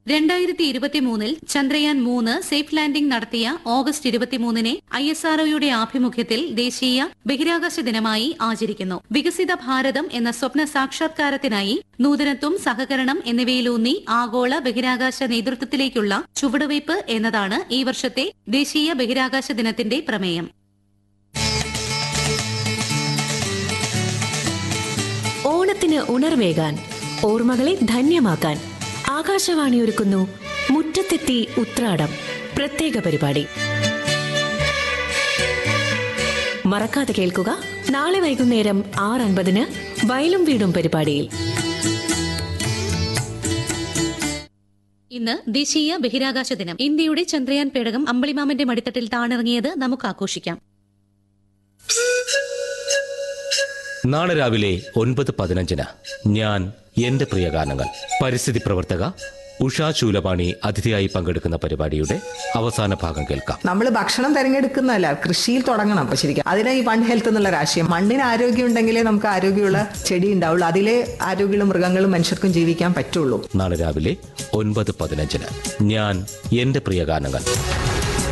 രണ്ടായിരത്തി ഇരുപത്തിമൂന്നിൽ ചന്ദ്രയാൻ മൂന്ന് സേഫ് ലാൻഡിംഗ് നടത്തിയ ഓഗസ്റ്റ് ഇരുപത്തിമൂന്നിനെ ഐ എസ് ആർഒയുടെ ആഭിമുഖ്യത്തിൽ ദേശീയ ബഹിരാകാശ ദിനമായി ആചരിക്കുന്നു വികസിത ഭാരതം എന്ന സ്വപ്ന സാക്ഷാത്കാരത്തിനായി നൂതനത്വം സഹകരണം എന്നിവയിലൂന്നി ആഗോള ബഹിരാകാശ നേതൃത്വത്തിലേക്കുള്ള ചുവടുവയ്പ് എന്നതാണ് ഈ വർഷത്തെ ദേശീയ ബഹിരാകാശ ദിനത്തിന്റെ പ്രമേയം ഓണത്തിന് ഉണർവേകാൻ ഓർമ്മകളെ ധന്യമാക്കാൻ ആകാശവാണി ഒരുക്കുന്നു മുറ്റത്തെത്തി ഉത്രാടം പ്രത്യേക പരിപാടി മറക്കാതെ കേൾക്കുക നാളെ വൈകുന്നേരം ആറ് അൻപതിന് വയലും വീടും പരിപാടിയിൽ ഇന്ന് ദേശീയ ബഹിരാകാശ ദിനം ഇന്ത്യയുടെ ചന്ദ്രയാൻ പേടകം അമ്പളിമാമന്റെ മടിത്തട്ടിൽ താണിറങ്ങിയത് നമുക്ക് ആഘോഷിക്കാം നാളെ രാവിലെ ഒൻപത് പതിനഞ്ചിന് ഞാൻ എന്റെ പ്രിയ ഗാനങ്ങൾ പരിസ്ഥിതി പ്രവർത്തക ഉഷാ ശൂലപാണി അതിഥിയായി പങ്കെടുക്കുന്ന പരിപാടിയുടെ അവസാന ഭാഗം കേൾക്കാം നമ്മൾ ഭക്ഷണം തിരഞ്ഞെടുക്കുന്നതല്ല കൃഷിയിൽ തുടങ്ങണം അപ്പൊ ശരിക്കും അതിനെ ഈ വൺ ഹെൽത്ത് എന്നുള്ള രാശിയം മണ്ണിന് ആരോഗ്യം ഉണ്ടെങ്കിലേ നമുക്ക് ആരോഗ്യമുള്ള ചെടി ഉണ്ടാവുള്ളൂ അതിലെ ആരോഗ്യമുള്ള മൃഗങ്ങളും മനുഷ്യർക്കും ജീവിക്കാൻ പറ്റുള്ളൂ നാളെ രാവിലെ ഒൻപത് പതിനഞ്ചിന് ഞാൻ എന്റെ പ്രിയ ഗാനങ്ങൾ